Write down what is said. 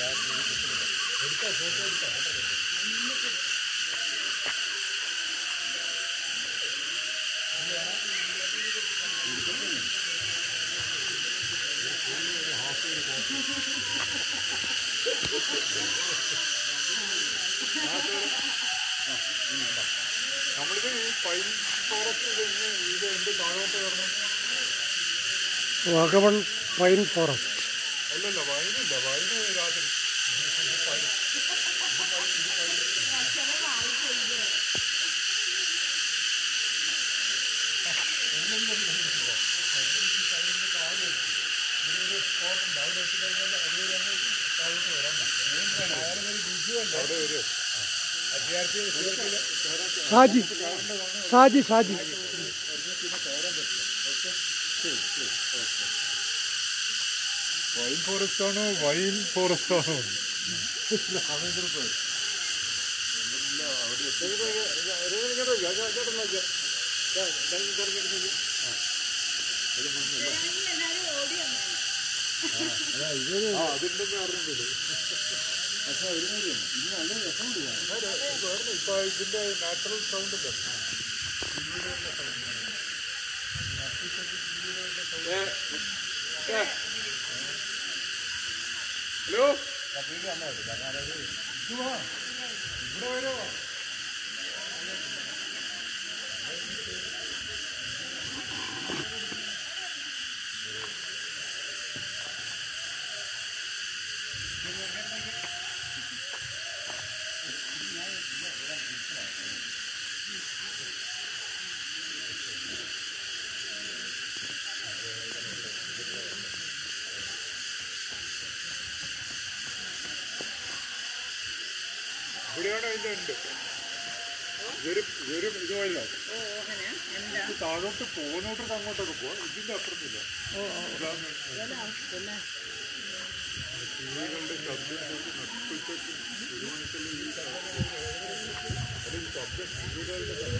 നമ്മളിത് ഈ pine forest കഴിഞ്ഞ് ഇത് എന്ത് താഴോട്ട് വരണം വാഗമൺ പൈൻ ഫോറസ്റ്റ് അല്ലല്ല വയനില്ല വയന് രാത്രി അവിടെ വരും ഷാജി ഷാജി ഷാജി വൈൻ ഫോറസ്റ്റ് ആണോ വൈൻ ഫോറസ്റ്റ് ആണോ ഇപ്പൊ ഇതിന്റെ നാച്ചുറൽ സൗണ്ട് ഉണ്ട് ഹലോ ഇവിടെ വരുമോ ഇവിടെയാണ് അതിന്റെ ഉണ്ട് ഇതൊരു ഇതൊരു ഇതുപോയില്ല ഇത് താഴോട്ട് പോകുന്നോട്ട് അങ്ങോട്ടൊക്കെ പോവാം ഇതിന്റെ അപ്പുറത്തില്ല ഇതാണ് കിളികളുടെ ശബ്ദം കേട്ട് നട്ടുച്ചയ്ക്ക് ഒരു മണിക്കുള്ള ഈ അത് ഈ ശബ്ദം കിളികളുടെ ശബ്ദം